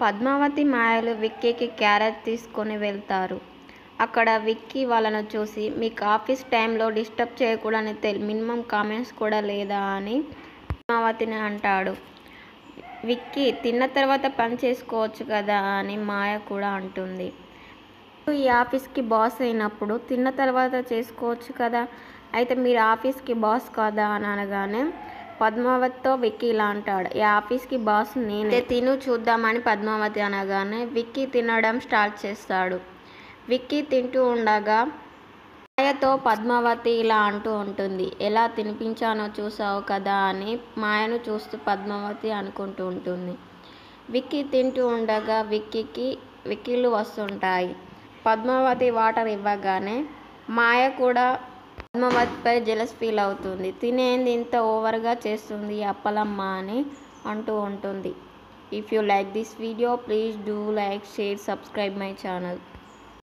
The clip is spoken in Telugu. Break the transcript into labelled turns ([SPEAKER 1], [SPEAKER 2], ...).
[SPEAKER 1] పద్మావతి మాయలు విక్కీకి క్యారెట్ తీసుకొని వెళ్తారు అక్కడ విక్కీ వాళ్ళను చూసి మీకు ఆఫీస్ టైంలో డిస్టర్బ్ చేయకూడని తెలి మినిమం కామెంట్స్ కూడా లేదా అని పద్మావతిని అంటాడు విక్కీ తిన్న తర్వాత పని చేసుకోవచ్చు కదా అని మాయ కూడా అంటుంది "నువ్వు ఈ ఆఫీస్కి బాస్ అయినప్పుడు తిన్న తర్వాత చేసుకోవచ్చు కదా అయితే మీరు ఆఫీస్కి బాస్ కాదా అని అనగానే పద్మావతితో విక్కీ ఇలా అంటాడు ఈ ఆఫీస్కి బాస్ నేనే తిను చూద్దామని పద్మావతి అనగానే విక్కీ తినడం స్టార్ట్ చేస్తాడు విక్కీ తింటూ ఉండగా మాయతో పద్మావతి ఇలా అంటూ ఉంటుంది ఎలా తినిపించానో చూసావు కదా అని మాయను చూస్తూ పద్మావతి అనుకుంటూ ఉంటుంది విక్కీ తింటూ ఉండగా విక్కీకి విక్కీలు వస్తుంటాయి పద్మావతి వాటర్ ఇవ్వగానే మాయ కూడా పద్మావతిపై జెలస్ ఫీల్ అవుతుంది తినేది ఇంత ఓవర్గా చేస్తుంది ఈ అప్పలమ్మ అని అంటూ ఉంటుంది if you like this video please do like share subscribe my channel